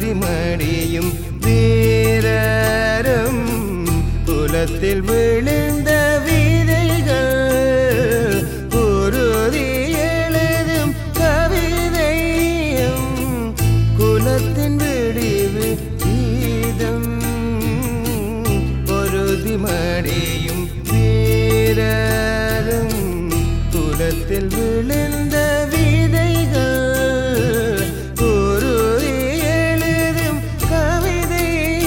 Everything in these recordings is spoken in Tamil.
பொருதி மடியும் வீரரும் குலத்தில் விழுந்த விதைகள் குருதி எழுதும் கவிதையும் குலத்தின் விடிவு கீதம் பொருதி மடியும் வீரரும் குலத்தில் விழுந்த விதைகள் குருதி எழுதும் கவிதை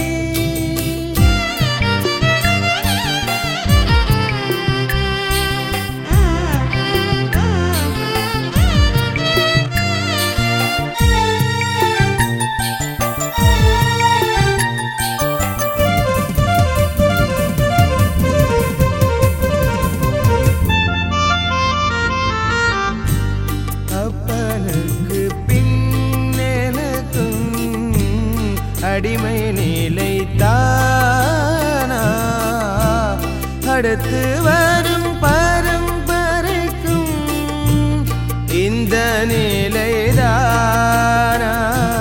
அப்பனுக்கு பின்னெனக்கும் அடிமை நிலை தானா அடுத்து வரும் பரம்பரைக்கும் இந்த நிலைதானா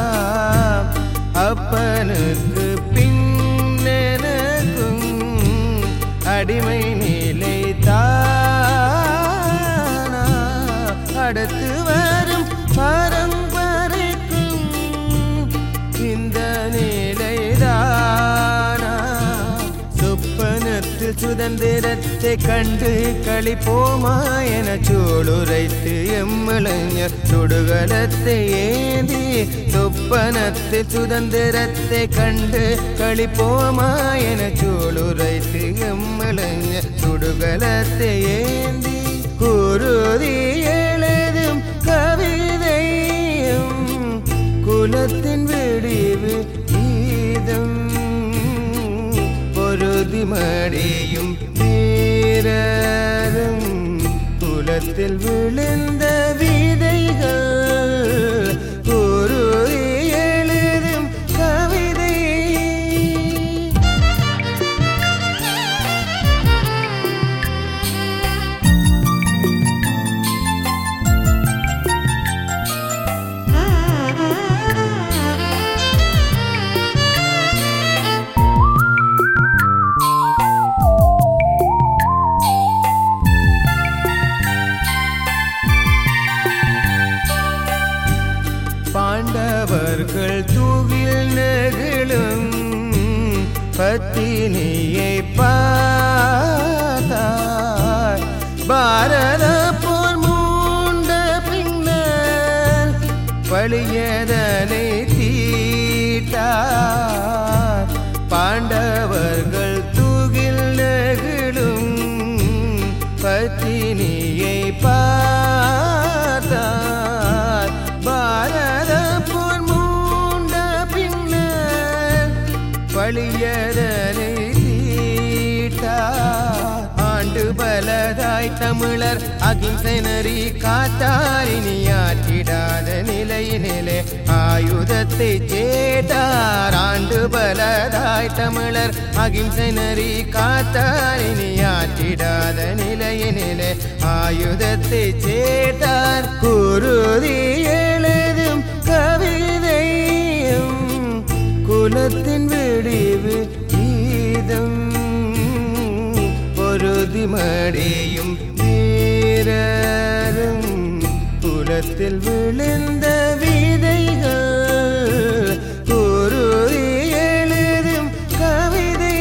அப்பனுக்கு பின்னெனக்கும் அடிமை நிலை தானா அடுத்து வரும் பரம்பரைக்கும் இந்த நிலைதானா சொப்பனத்தில் சுதந்திரத்தை கண்டு களிப்போமா என சூளுரைத்து எம்மலைஞர் சுடுகலத்தை ஏந்தி சொப்பனத்தில் சுதந்திரத்தை கண்டு களிப்போமா என சூளுரைத்து எம்மலைஞர் சுடுகலத்தை ஏந்தி குருதி எழுதும் கவிதையும் குலத்தின் விடிவு கீதம் பொருதி மடியும் வீரரும் குலத்தில் விழுந்த விதைகள் குருதி எழுதும் கவிதை பாண்டவர்கள் தூவில் நெகிழும் பத்தினியை பார்த்தார் பாரத போர் மூண்ட பின்னர் பழியதனை தீட்டார் பாண்டவர்கள் தூகில் நெகிழும் பத்தினியை பார்த்தார் பாரத போர் மூண்ட பின்னர் பழியதனை தீட்டார் ஆண்டு பலதாய் தமிழர் அகிம்சனரி காத்தாரினி ஆற்றிடாத நிலையினிலே ஆயுதத்தை சேட்டார் ஆண்டு பலதாய் தமிழர் அகிம்சனரி காத்தாரினி ஆற்றிடாத நிலையினிலே ஆயுதத்தை சேட்டார் குருதி எழுதும் கவிதையும் குலத்தின் விடிவு கீதம் பொருதி மடியும் வீரரும் குலத்தில் விழுந்த விதைகள் குருதி எழுதும் கவிதை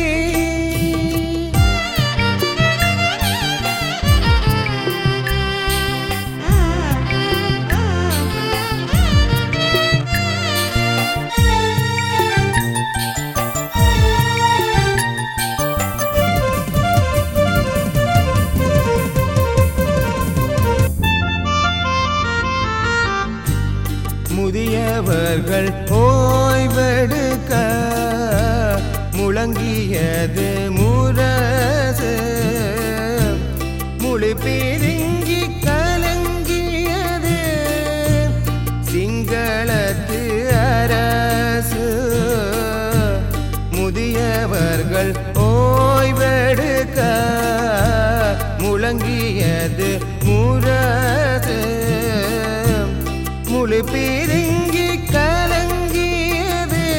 முதியவர்கள் ஓய்வெடுக்க முழங்கியது முரசு முழு பிதுங்கி கலங்கியது சிங்களத்து அரசு முதியவர்கள் ஓய்வெடுக்க முழங்கியது முரசு முழு பிதுங்கி கலங்கியது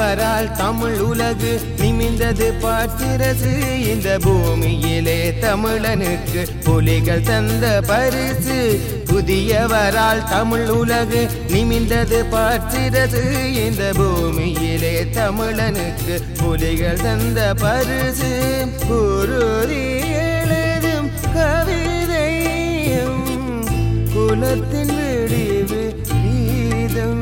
புதியவரால் தமிழ் உலகு நிமிந்தது பாத்திரசு இந்த பூமியிலே தமிழனுக்கு புலிகள் தந்த பரிசு புதியவரால் தமிழ் உலகு நிமிந்தது பாத்திரசு இந்த பூமியிலே தமிழனுக்கு புலிகள் தந்த பரிசு குருதி எழுதும் கவிதையும் குலத்தின் விடிவு கீதம்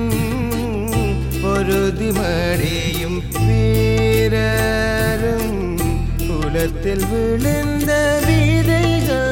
பொருதி மடியும் வீரரும் குலத்தில் விழுந்த விதைகள்